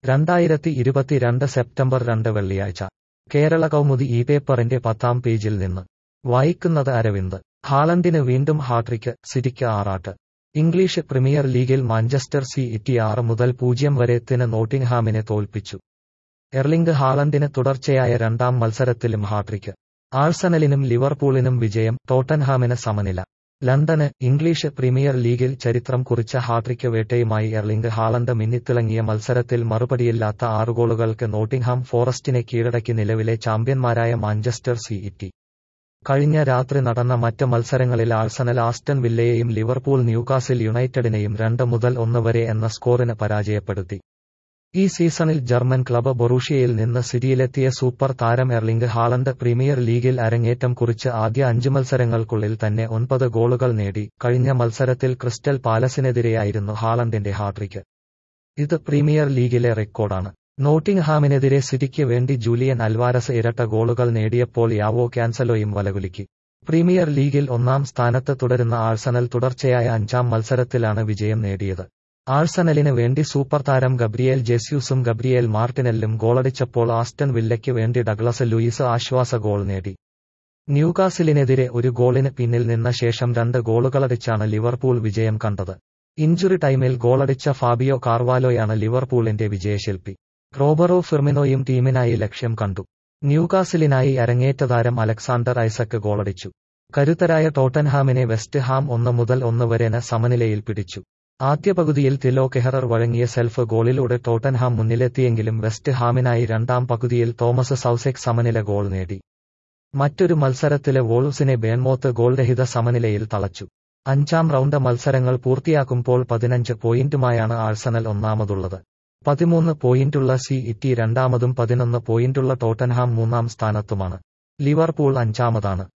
രണ്ടായിരത്തി ഇരുപത്തിരണ്ട് സെപ്റ്റംബർ രണ്ട് വെള്ളിയാഴ്ച കേരള കൗമുദി ഈ പേപ്പറിന്റെ പത്താം പേജിൽ നിന്ന് വായിക്കുന്നത് അരവിന്ദ് ഹാളണ്ടിന് വീണ്ടും ഹാട്രിക്ക് സിറ്റിക്ക് ആറാട്ട് ഇംഗ്ലീഷ് പ്രീമിയർ ലീഗിൽ മാഞ്ചസ്റ്റർ സി ഇറ്റി ആറ് മുതൽ പൂജ്യം വരെത്തിന് നോട്ടിംഗ്ഹാമിനെ തോൽപ്പിച്ചു എർലിംഗ് ഹാളണ്ടിന് തുടർച്ചയായ രണ്ടാം മത്സരത്തിലും ഹാട്രിക്ക് ആഴ്സണലിനും ലിവർപൂളിനും വിജയം ടോട്ടൻഹാമിന് സമനില ലണ്ടന് ഇംഗ്ലീഷ് പ്രീമിയർ ലീഗിൽ ചരിത്രം കുറിച്ച ഹാട്രിക്ക് വേട്ടയുമായി എർലിംഗ് ഹാളണ്ട് മിന്നിത്തിളങ്ങിയ മത്സരത്തിൽ മറുപടിയില്ലാത്ത ആറ് ഗോളുകൾക്ക് നോട്ടിംഗ്ഹാം ഫോറസ്റ്റിനെ കീഴടക്കി നിലവിലെ ചാമ്പ്യന്മാരായ മാഞ്ചസ്റ്റർ സി ഇറ്റി കഴിഞ്ഞ രാത്രി നടന്ന മറ്റ് മത്സരങ്ങളിൽ ആഴ്സണൽ ആസ്റ്റൺ വില്ലയെയും ലിവർപൂൾ ന്യൂകാസിൽ യുണൈറ്റഡിനെയും രണ്ട് മുതൽ ഒന്ന് വരെ എന്ന സ്കോറിന് പരാജയപ്പെടുത്തി ഈ സീസണിൽ ജർമ്മൻ ക്ലബ് ബൊറൂഷ്യയിൽ നിന്ന് സിറ്റിയിലെത്തിയ സൂപ്പർ താരം എർലിംഗ് ഹാളണ്ട് പ്രീമിയർ ലീഗിൽ അരങ്ങേറ്റം കുറിച്ച് ആദ്യ അഞ്ച് മത്സരങ്ങൾക്കുള്ളിൽ തന്നെ ഒൻപത് ഗോളുകൾ നേടി കഴിഞ്ഞ മത്സരത്തിൽ ക്രിസ്റ്റൽ പാലസിനെതിരെയായിരുന്നു ഹാളണ്ടിന്റെ ഹാട്രിക്ക് ഇത് പ്രീമിയർ ലീഗിലെ റെക്കോർഡാണ് നോട്ടിംഗ്ഹാമിനെതിരെ സിറ്റിക്ക് വേണ്ടി ജൂലിയൻ അൽവാരസ് ഇരട്ട ഗോളുകൾ നേടിയപ്പോൾ യാവോ ക്യാൻസലോയും വലകുലുക്കി പ്രീമിയർ ലീഗിൽ ഒന്നാം സ്ഥാനത്ത് തുടരുന്ന ആഴ്സണൽ തുടർച്ചയായ അഞ്ചാം മത്സരത്തിലാണ് വിജയം നേടിയത് ആഴ്സണലിന് വേണ്ടി സൂപ്പർ താരം ഗബ്രിയേൽ ജെസ്യൂസും ഗബ്രിയേൽ മാർട്ടിനെല്ലും ഗോളടിച്ചപ്പോൾ ആസ്റ്റൺ വില്ലയ്ക്ക് വേണ്ടി ഡഗ്ലസ് ലൂയിസ് ആശ്വാസ ഗോൾ നേടി ന്യൂകാസിലിനെതിരെ ഒരു ഗോളിന് പിന്നിൽ നിന്ന ശേഷം രണ്ട് ഗോളുകളടിച്ചാണ് ലിവർപൂൾ വിജയം കണ്ടത് ഇഞ്ചുറി ടൈമിൽ ഗോളടിച്ച ഫാബിയോ കാർവാലോയാണ് ലിവർപൂളിന്റെ വിജയശില്പി റോബറോ ഫിർമിനോയും ടീമിനായി ലക്ഷ്യം കണ്ടു ന്യൂകാസിലിനായി അരങ്ങേറ്റ താരം അലക്സാണ്ടർ ഐസക്ക് ഗോളടിച്ചു കരുത്തരായ ടോട്ടൻഹാമിനെ വെസ്റ്റ് ഹാം ഒന്ന് മുതൽ ഒന്ന് വരെന് സമനിലയിൽ പിടിച്ചു ആദ്യ പകുതിയിൽ തിലോ കെഹറർ വഴങ്ങിയ സെൽഫ് ഗോളിലൂടെ ടോട്ടൻഹാം മുന്നിലെത്തിയെങ്കിലും വെസ്റ്റ് ഹാമിനായി രണ്ടാം പകുതിയിൽ തോമസ് സൌസെക് സമനില ഗോൾ നേടി മറ്റൊരു മത്സരത്തിലെ വോൾസിനെ ബേൺമോത്ത് ഗോൾരഹിത സമനിലയിൽ തളച്ചു അഞ്ചാം റൗണ്ട് മത്സരങ്ങൾ പൂർത്തിയാക്കുമ്പോൾ പതിനഞ്ച് പോയിന്റുമായാണ് ആഴ്സണൽ ഒന്നാമതുള്ളത് പതിമൂന്ന് പോയിന്റുള്ള സി ഇറ്റി രണ്ടാമതും പതിനൊന്ന് പോയിന്റുള്ള ടോട്ടൻഹാം മൂന്നാം സ്ഥാനത്തുമാണ് ലിവർപൂൾ അഞ്ചാമതാണ്